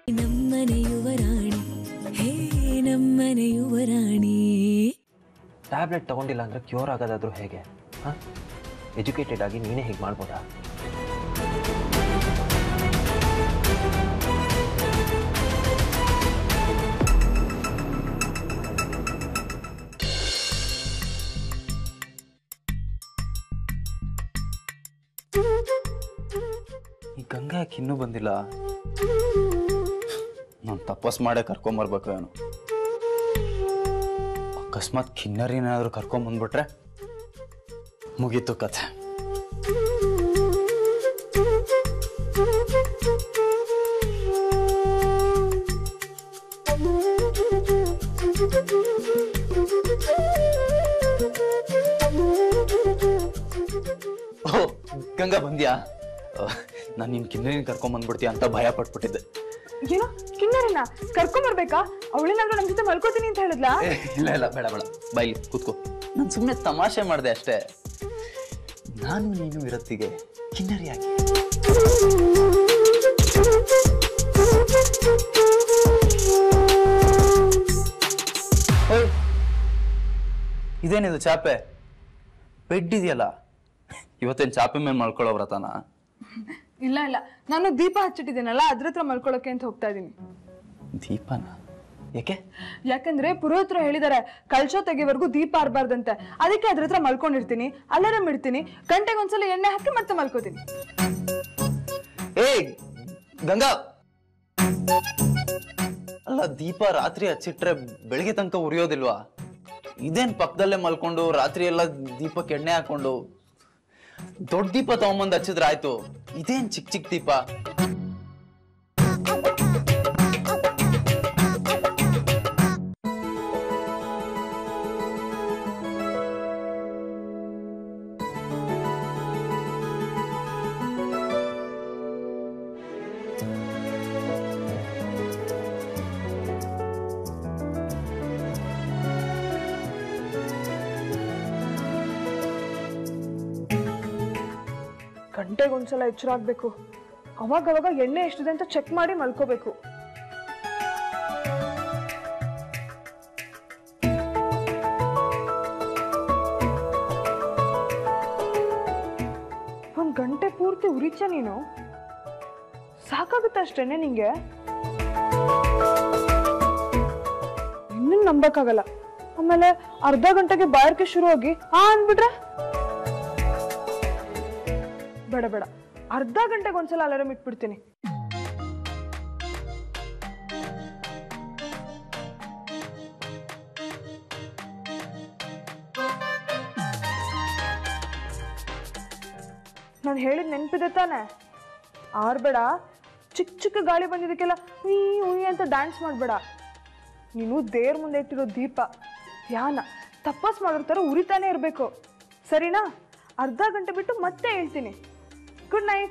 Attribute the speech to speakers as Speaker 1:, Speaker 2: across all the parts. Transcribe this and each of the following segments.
Speaker 1: ನಮ್ಮನೆ ಯುವರಾಣಿ ಹೇ ನಮ್ಮನೆ ಯುವರಾಣಿ
Speaker 2: ಟ್ಯಾಬ್ಲೆಟ್ ತಗೊಂಡಿಲ್ಲ ಅಂದರೆ ಕ್ಯೂರ್ ಆಗೋದಾದ್ರೂ ಹೇಗೆ ಹಾಂ ಎಜುಕೇಟೆಡ್ ಆಗಿ ನೀನೇ ಹೀಗೆ ಮಾಡ್ಬೋದಾ
Speaker 3: ಈ ಗಂಗಾ ಯಾಕೆ ಇನ್ನೂ ಬಂದಿಲ್ಲ ನಾನು ತಪಸ್ ಮಾಡೇ ಕರ್ಕೊಂಬರ್ಬೇಕು ಏನು ಅಕಸ್ಮಾತ್ ಕಿನ್ನರಿನಾದ್ರೂ ಕರ್ಕೊಂಬಂದ್ಬಿಟ್ರೆ ಮುಗೀತು ಕಥೆ ಓ ಗಂಗಾ ಬಂದ್ಯಾ ನಾನು ನಿನ್ ಕಿನ್ನರಿನ ಕರ್ಕೊಂಬಂದ್ಬಿಡ್ತೀಯ ಅಂತ ಭಯ ಪಟ್ಬಿಟ್ಟಿದ್ದೆ
Speaker 4: ಏನೋ ಕಿನ್ನರಿನ ಕರ್ಕೊಂಬರ್ಬೇಕಾ ಅವಳೇನಾದ್ರೂ ನಮ್ ಜೊತೆ ಮಲ್ಕೋತೀನಿ ಅಂತ ಹೇಳಿದ್ಲಾ
Speaker 3: ಏ, ಇಲ್ಲ ಇಲ್ಲ ಬೇಡ ಬೇಡ ಬೈಲಿ ಕೂತ್ಕೋ ನಾನು ಸುಮ್ಮನೆ ತಮಾಷೆ ಮಾಡಿದೆ ಅಷ್ಟೇ ನಾನು ನೀನು ಇರತ್ತಿಗೆ ಕಿನ್ನರಿಯಾಗಿ ಓಯ್, ಇದೇನಿದು ಚಾಪೆ ಬೆಡ್ ಇದೆಯಲ್ಲ ಇವತ್ತೇನು ಚಾಪೆ ಮೇಲೆ ಮಲ್ಕೊಳ್ಳೋ ವ್ರತನ
Speaker 4: ಇಲ್ಲ ಇಲ್ಲ ನಾನು ದೀಪ ಹಚ್ಚಿಟ್ಟಿದ್ದೀನಲ್ಲ ಅದ್ರ ಹತ್ರ ಮಲ್ಕೊಳಕ್ಕೆ ಅಂತ ಹೋಗ್ತಾ ಇದೀನಿ
Speaker 3: ದೀಪನ ಯಾಕೆ
Speaker 4: ಯಾಕಂದ್ರೆ ಪುರೋಹಿತರು ಹೇಳಿದಾರೆ ಕಳ್ಶೋ ತೆಗಿವರೆಗೂ ದೀಪ ಆರ್ಬಾರ್ದಂತೆ ಅದಕ್ಕೆ ಅದ್ರ ಹತ್ರ ಮಲ್ಕೊಂಡಿರ್ತೀನಿ ಅಲಾರಂ ಇಡ್ತೀನಿ ಗಂಟೆಗೆ ಒಂದ್ಸಲ ಎಣ್ಣೆ ಹಾಕಿ ಮತ್ತೆ ಮಲ್ಕೋತೀನಿ
Speaker 3: ಏ ಗಂಗಾ ಅಲ್ಲ ದೀಪ ರಾತ್ರಿ ಹಚ್ಚಿಟ್ರೆ ಬೆಳಿಗ್ಗೆ ತನಕ ಉರಿಯೋದಿಲ್ವಾ ಇದೇನ್ ಪಕ್ಕದಲ್ಲೇ ಮಲ್ಕೊಂಡು ರಾತ್ರಿ ಎಲ್ಲ ದೀಪಕ್ಕೆ ಎಣ್ಣೆ ಹಾಕೊಂಡು ದೊಡ್ಡ ದೀಪ ತಗೊಂಬಂದ್ ಹಚ್ಚಿದ್ರೆ ಆಯ್ತು ಇದೇನ್ ಚಿಕ್ಕ ಚಿಕ್ಕ ದೀಪ
Speaker 4: ಗಂಟೆಗೆ ಒಂದ್ಸಲ ಎಚ್ಚರ ಆಗ್ಬೇಕು ಅವಾಗ ಅವಾಗ ಎಣ್ಣೆ ಎಷ್ಟಿದೆ ಅಂತ ಚೆಕ್ ಮಾಡಿ ಮಲ್ಕೋಬೇಕು ಒಂದ್ ಗಂಟೆ ಪೂರ್ತಿ ಉರಿಚ ನೀನು ಸಾಕಾಗುತ್ತೆ ಅಷ್ಟೇನೆ ನಿಂಗೆ ಇನ್ನೂ ನಂಬಕ್ಕಾಗಲ್ಲ ಆಮೇಲೆ ಅರ್ಧ ಗಂಟೆಗೆ ಬಾಯರ್ಕೆ ಶುರು ಹೋಗಿ ಆ ಅಂದ್ಬಿಟ್ರೆ ಬೇಡ ಬೇಡ ಅರ್ಧ ಗಂಟೆಗೆ ಒಂದ್ಸಲ ಅಲಾರಂ ಇಟ್ಬಿಡ್ತೀನಿ ನಾನು ಹೇಳಿದ್ ನೆನ್ಪಿದೆ ತಾನೆ ಆರ್ಬೇಡ ಚಿಕ್ಕ ಚಿಕ್ಕ ಗಾಳಿ ಬಂದಿದ್ದಕ್ಕೆಲ್ಲ ಉಯ್ ಉಯ್ ಅಂತ ಡ್ಯಾನ್ಸ್ ಮಾಡಬೇಡ ನೀನು ದೇವ್ರ ಮುಂದೆ ಇಟ್ಟಿರೋ ದೀಪ ಧ್ಯಾನ ತಪಸ್ ಮಾಡೋರ್ ಥರ ಉರಿತಾನೆ ಇರಬೇಕು ಸರಿನಾ ಅರ್ಧ ಗಂಟೆ ಬಿಟ್ಟು ಮತ್ತೆ ಹೇಳ್ತೀನಿ ಗುಡ್ ನೈಟ್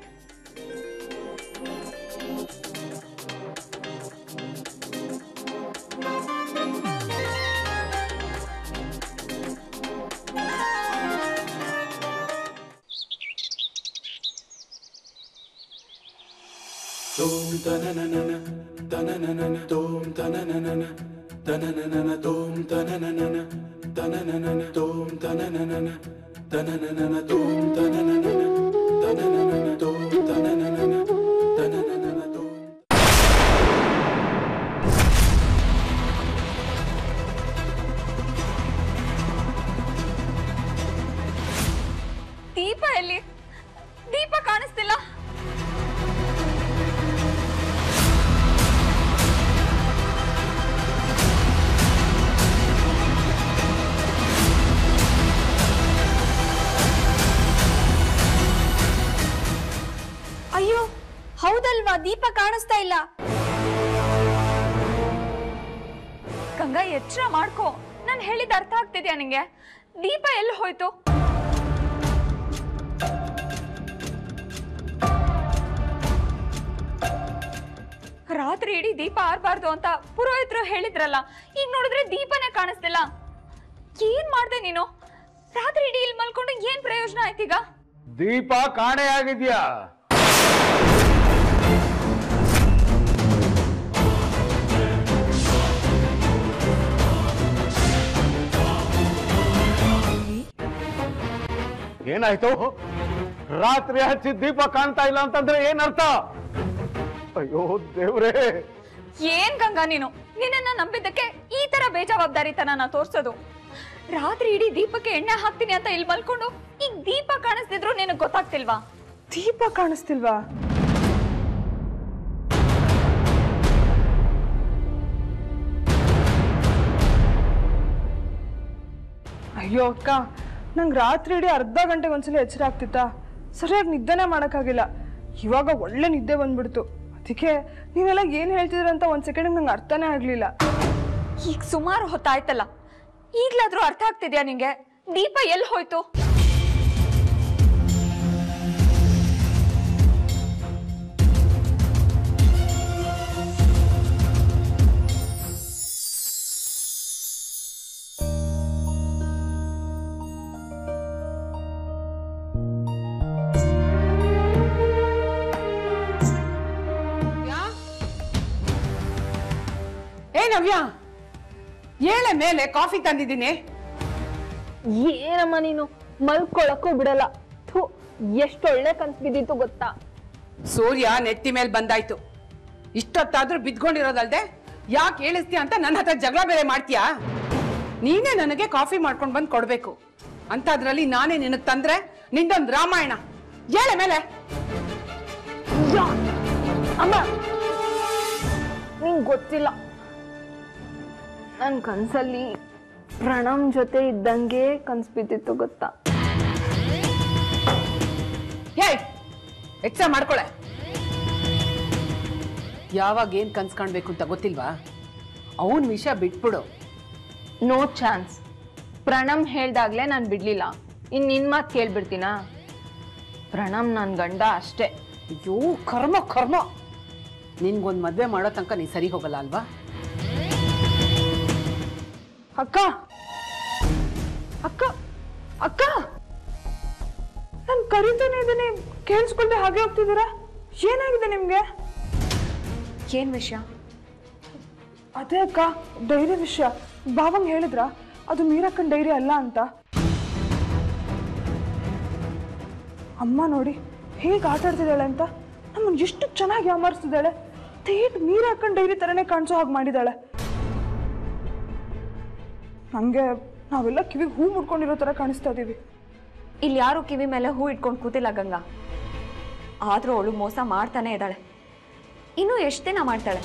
Speaker 5: ದೀಪ ಎಲ್ಲಿ ದೀಪ ಕಾಣಿಸ್ತಿಲ್ಲ ಅಯ್ಯೋ ಹೌದಲ್ವಾ ದೀಪ ಕಾಣಿಸ್ತಾ ಇಲ್ಲ ಗಂಗಾ ಎಚ್ಚರ ಮಾಡ್ಕೋ ನಾನು ಹೇಳಿದ ಅರ್ಥ ಆಗ್ತಿದ್ಯಾ ನಿಂಗೆ ದೀಪ ಎಲ್ಲಿ ಹೋಯ್ತು ರಾತ್ರಿ ಇಡೀ ದೀಪ ಆರ್ಬಾರ್ದು ಅಂತ ಪುರೋಹಿತರು ಹೇಳಿದ್ರಲ್ಲ ಈಗ ನೋಡಿದ್ರೆ ದೀಪನೇ ಕಾಣಿಸ್ತಿಲ್ಲ ಏನ್ ಮಾಡ್ದೆ ನೀನು ರಾತ್ರಿ ಇಡೀ ಇಲ್ಲಿ ಮಲ್ಕೊಂಡು ಏನ್ ಪ್ರಯೋಜನ ಆಯ್ತೀಗ
Speaker 6: ದೀಪ ಕಾಣೆ ಆಗಿದ್ಯಾ ಏನಾಯ್ತು ರಾತ್ರಿ ಹಚ್ಚಿ ದೀಪ ಕಾಣ್ತಾ ಇಲ್ಲ ಅಂತಂದ್ರೆ ಏನರ್ಥ ಅಯ್ಯೋ ದೇವ್ರೇ
Speaker 5: ಏನ್ ಗಂಗಾ ನೀನು ನಿನ್ನನ್ನ ನಂಬಿದ್ದಕ್ಕೆ ಈ ತರ ಬೇಜವಾಬ್ದಾರಿತನ ತೋರ್ಸೋದು ರಾತ್ರಿ ಇಡೀ ದೀಪಕ್ಕೆ ಎಣ್ಣೆ ಹಾಕ್ತೀನಿ ಅಂತ ಇಲ್ಲಿ ಮಲ್ಕೊಂಡು ಈಗ ದೀಪ ಕಾಣಿಸ್ತಿದ್ರು ನಿನಗ್ ಗೊತ್ತಾಗ್ತಿಲ್ವಾ
Speaker 4: ದೀಪ ಕಾಣಿಸ್ತಿಲ್ವಾ ಅಯ್ಯೋ ಅಕ್ಕ ನಂಗೆ ರಾತ್ರಿ ಇಡೀ ಅರ್ಧ ಗಂಟೆಗೆ ಒಂದ್ಸಲ ಎಚ್ಚರ ಆಗ್ತಿತ್ತಾ ಸರಿಯಾಗಿ ನಿದ್ದೆನೇ ಮಾಡೋಕ್ಕಾಗಿಲ್ಲ ಇವಾಗ ಒಳ್ಳೆ ನಿದ್ದೆ ಬಂದ್ಬಿಡ್ತು ಅದಕ್ಕೆ ನೀವೆಲ್ಲ ಏನು ಹೇಳ್ತಿದ್ರ ಅಂತ ಒಂದು ಸೆಕೆಂಡ್ ನಂಗೆ ಅರ್ಥನೇ ಆಗಲಿಲ್ಲ
Speaker 5: ಈಗ ಸುಮಾರು ಹೊತ್ತಾಯ್ತಲ್ಲ ಈಗ್ಲಾದ್ರೂ ಅರ್ಥ ಆಗ್ತಿದ್ಯಾ ನಿಂಗೆ ದೀಪ ಎಲ್ಲಿ ಹೋಯ್ತು
Speaker 7: ಏ ನವ್ಯ ಏಳೆ ಮೇಲೆ ಕಾಫಿ ತಂದಿದ್ದೀನಿ
Speaker 8: ಏನಮ್ಮ ನೀನು ಮಲ್ಕೊಳಕ್ಕೂ ಬಿಡಲ್ಲ ಥು ಎಷ್ಟೊಳ್ಳೆ ಕನ್ಸ್ ಬಿದ್ದಿತ್ತು ಗೊತ್ತಾ
Speaker 7: ಸೂರ್ಯ ನೆತ್ತಿ ಮೇಲೆ ಬಂದಾಯ್ತು ಇಷ್ಟೊತ್ತಾದ್ರೂ ಬಿದ್ಕೊಂಡಿರೋದಲ್ದೆ ಯಾಕೆ ಹೇಳಿಸ್ತೀಯ ಅಂತ ನನ್ನ ಹತ್ರ ಜಗಳ ಬೇರೆ ಮಾಡ್ತೀಯಾ ನೀನೇ ನನಗೆ ಕಾಫಿ ಮಾಡ್ಕೊಂಡು ಬಂದು ಕೊಡ್ಬೇಕು ಅಂತದ್ರಲ್ಲಿ ನಾನೇ ನಿನಗ್ ತಂದ್ರೆ ನಿಂದೊಂದು ರಾಮಾಯಣ ಏಳೆ ಮೇಲೆ
Speaker 8: ಅಮ್ಮ ನಿಂಗ್ ಗೊತ್ತಿಲ್ಲ ನನ್ ಕನ್ಸಲ್ಲಿ ಪ್ರಣಮ್ ಜೊತೆ ಇದ್ದಂಗೆ ಕನ್ಸ್ ಬಿದ್ದಿತ್ತು ಗೊತ್ತಾ
Speaker 7: ಹೇಯ್ ಎಕ್ಸ್ಟ್ರಾ ಮಾಡ್ಕೊಳೆ ಯಾವಾಗ ಏನ್ ಕನ್ಸ್ ಕಾಣ್ಬೇಕು ಅಂತ ಗೊತ್ತಿಲ್ವಾ ಅವನ್ ವಿಷಯ ಬಿಟ್ಬಿಡು
Speaker 8: ನೋ ಚಾನ್ಸ್ ಪ್ರಣಮ್ ಹೇಳ್ದಾಗ್ಲೇ ನಾನು ಬಿಡ್ಲಿಲ್ಲ ಇನ್ ನಿನ್ ಮಾತು ಕೇಳ್ಬಿಡ್ತೀನಾ ಪ್ರಣಮ್ ನನ್ ಗಂಡ ಅಷ್ಟೇ
Speaker 7: ಅಯ್ಯೋ ಕರ್ಮ ಕರ್ಮ ನಿನ್ಗೊಂದ್ ಮದ್ವೆ ಮಾಡೋ ತನಕ ನೀ ಸರಿ ಹೋಗಲ್ಲ ಅಲ್ವಾ
Speaker 4: ಅಕ್ಕ ಅಕ್ಕ ಅಕ್ಕ ನಾನು ಕರೀತಾನೆ ಇದ್ದೀನಿ ಕೇಳಿಸ್ಕೊಳ್ದೆ ಹಾಗೆ ಹೋಗ್ತಿದ್ದೀರಾ ಏನಾಗಿದೆ ನಿಮ್ಗೆ
Speaker 5: ಏನ್ ವಿಷಯ
Speaker 4: ಅದೇ ಅಕ್ಕ ಡೈರಿ ವಿಷಯ ಬಾವಂಗ್ ಹೇಳಿದ್ರ ಅದು ಮೀರಕ್ಕನ್ ಡೈರಿ ಅಲ್ಲ ಅಂತ ಅಮ್ಮ ನೋಡಿ ಹೇಗೆ ಆಟ ಆಡ್ತಿದ್ದಾಳೆ ಅಂತ ನಮ್ಮನ್ನು ಎಷ್ಟು ಚೆನ್ನಾಗಿ ಯಾಮಾರಿಸ್ತಿದ್ದಾಳೆ ತೇಟ್ ಮೀರಕ್ಕನ್ ಡೈರಿ ಥರನೇ ಕಾಣಿಸೋ ಹಾಗೆ ಮಾಡಿದ್ದಾಳೆ ಹಂಗೆ ನಾವೆಲ್ಲ ಕಿವಿಗೆ ಹೂ ಮುಡ್ಕೊಂಡಿರೋ ಥರ ಕಾಣಿಸ್ತಾ ಇದೀವಿ
Speaker 5: ಇಲ್ಲಿ ಯಾರು ಕಿವಿ ಮೇಲೆ ಹೂ ಇಟ್ಕೊಂಡು ಕೂತಿಲ್ಲ ಗಂಗಾ ಆದ್ರೂ ಅವಳು ಮೋಸ ಮಾಡ್ತಾನೆ ಇದ್ದಾಳೆ ಇನ್ನು ಎಷ್ಟು ದಿನ ಮಾಡ್ತಾಳೆ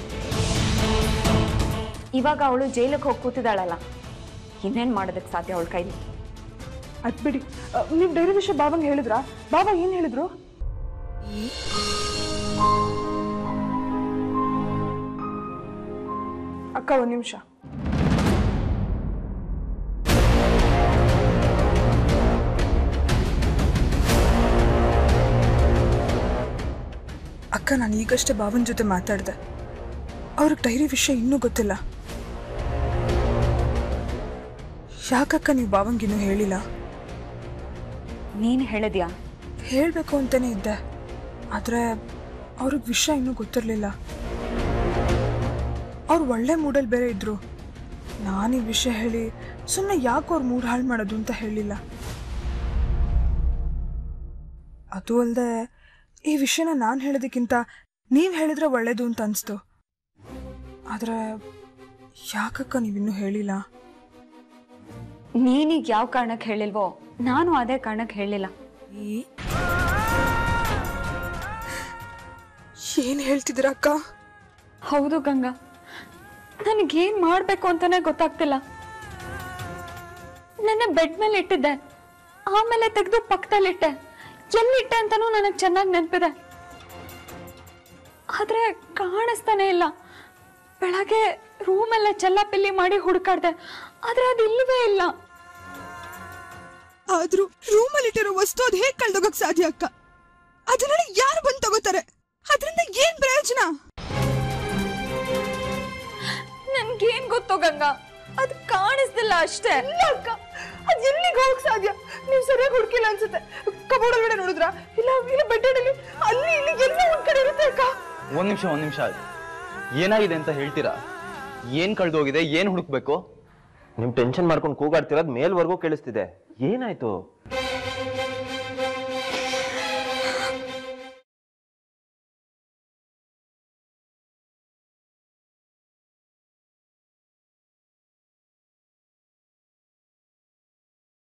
Speaker 5: ಇವಾಗ ಅವಳು ಜೈಲಿಗೆ ಹೋಗಿ ಕೂತಿದ್ದಾಳಲ್ಲ ಇನ್ನೇನ್ ಮಾಡೋದಕ್ಕೆ ಸಾಧ್ಯ ಅವಳ ಕೈಲಿ
Speaker 4: ಅದ್ ಬಿಡಿ ನೀವು ಡೈರಿ ವಿಷಯ ಬಾವಂಗ್ ಹೇಳಿದ್ರಾ ಬಾಬಾ ಏನು ಹೇಳಿದ್ರು ಅಕ್ಕ ಒಂದು ನಿಮಿಷ ಅಕ್ಕ ನಾನು ಈಗಷ್ಟೇ ಬಾವನ್ ಜೊತೆ ಮಾತಾಡಿದೆ ಅವ್ರಿಗೆ ಡೈರಿ ವಿಷಯ ಇನ್ನೂ ಗೊತ್ತಿಲ್ಲ ಯಾಕಕ್ಕ ನೀವು ಬಾವಂಗಿನ್ನೂ ಹೇಳಿಲ್ಲ
Speaker 5: ನೀನ್ ಹೇಳಿದ್ಯಾ
Speaker 4: ಹೇಳಬೇಕು ಅಂತಲೇ ಇದ್ದೆ ಆದರೆ ಅವ್ರಿಗೆ ವಿಷಯ ಇನ್ನೂ ಗೊತ್ತಿರಲಿಲ್ಲ ಅವ್ರು ಒಳ್ಳೆ ಮೂಡಲ್ಲಿ ಬೇರೆ ಇದ್ರು ನಾನು ಈ ವಿಷಯ ಹೇಳಿ ಸುಮ್ಮನೆ ಯಾಕೆ ಅವ್ರು ಮೂಡ್ ಹಾಳು ಮಾಡೋದು ಅಂತ ಹೇಳಿಲ್ಲ ಅದು ಅಲ್ಲದೆ ಈ ವಿಷಯನ ನಾನು ಹೇಳೋದಕ್ಕಿಂತ ನೀವು ಹೇಳಿದ್ರೆ ಒಳ್ಳೇದು ಅಂತ ಅನಿಸ್ತು ಆದರೆ ಯಾಕಕ್ಕ ನೀವಿನ್ನೂ ಹೇಳಿಲ್ಲ
Speaker 5: ನೀನೀಗ ಯಾವ ಕಾರಣಕ್ಕೆ ಹೇಳಿಲ್ವೋ ನಾನು ಅದೇ ಕಾರಣಕ್ಕೆ ಹೇಳಿಲ್ಲ
Speaker 4: ಏನು ಹೇಳ್ತಿದ್ದೀರ ಅಕ್ಕ
Speaker 5: ಹೌದು ಗಂಗಾ ನನಗೇನ್ ಮಾಡ್ಬೇಕು ಅಂತಾನೆ ಗೊತ್ತಾಗ್ತಿಲ್ಲ ನನ್ನ ಬೆಡ್ ಮೇಲೆ ಇಟ್ಟಿದ್ದೆ ಆಮೇಲೆ ತೆಗೆದು ಪಕ್ಕದಲ್ಲಿಟ್ಟೆ ಎಲ್ಲಿಟ್ಟೆ ಅಂತಾನೂ ನನಗೆ ಚೆನ್ನಾಗಿ ನೆನಪಿದೆ ಆದ್ರೆ ಕಾಣಿಸ್ತಾನೆ ಇಲ್ಲ ಬೆಳಗ್ಗೆ ರೂಮೆಲ್ಲ ಚೆಲ್ಲಾಪಿಲ್ಲಿ ಮಾಡಿ ಹುಡುಕಾಡ್ದೆ ಆದ್ರೆ ಅದು ಇಲ್ಲವೇ ಇಲ್ಲ
Speaker 9: ಆದ್ರೂ ರೂಮಲ್ಲಿಟ್ಟಿರೋ ವಸ್ತು ಅದು ಹೇಗ್ ಕಳ್ದೋಗಕ್ ಸಾಧ್ಯ ಅಕ್ಕ ಅದನ್ನ ಯಾರು ಬಂದು ತಗೋತಾರೆ ಅದರಿಂದ ಏನ್ ಪ್ರಯೋಜನ
Speaker 5: ನನ್ಗೇನ್ ಗೊತ್ತು ಗಂಗಾ ಅದು ಕಾಣಿಸ್ತಿಲ್ಲ ಅಷ್ಟೇ
Speaker 4: ಇಲ್ಲ ಅಕ್ಕ ಅದು ಎಲ್ಲಿಗೆ ಹೋಗಕ್ ಸಾಧ್ಯ ನೀವು ಸರಿಯಾಗಿ ಹುಡುಕಿಲ್ಲ ಅನ್ಸುತ್ತೆ ಕಬೋರ್ಡ್ ಒಳಗಡೆ ನೋಡಿದ್ರಾ ಇಲ್ಲ ಇಲ್ಲ ಬೆಡ್ ಅಲ್ಲಿ ಅಲ್ಲಿ ಇಲ್ಲಿ ಎಲ್ಲ ಒಂದ್ ಕಡೆ ಇರುತ್ತೆ ಅಕ್ಕ
Speaker 3: ಒಂದ್ ನಿಮಿಷ ಒಂದ್ ನಿಮಿಷ ಏನಾಗಿದೆ ಅಂತ ಹೇಳ್ತೀರಾ ಏನ್ ಕಳ್ದೋಗಿದೆ ಏನ್ ಹುಡುಕ್ಬೇಕು
Speaker 2: ನೀವು ಟೆನ್ಷನ್ ಮಾಡ್ಕೊಂಡು ಕೂಗಾಡ್ತಿರೋದು ಮೇಲ್ವರೆಗೂ ಕೇಳಿಸ್ತಿದೆ ಏನಾಯ್ತು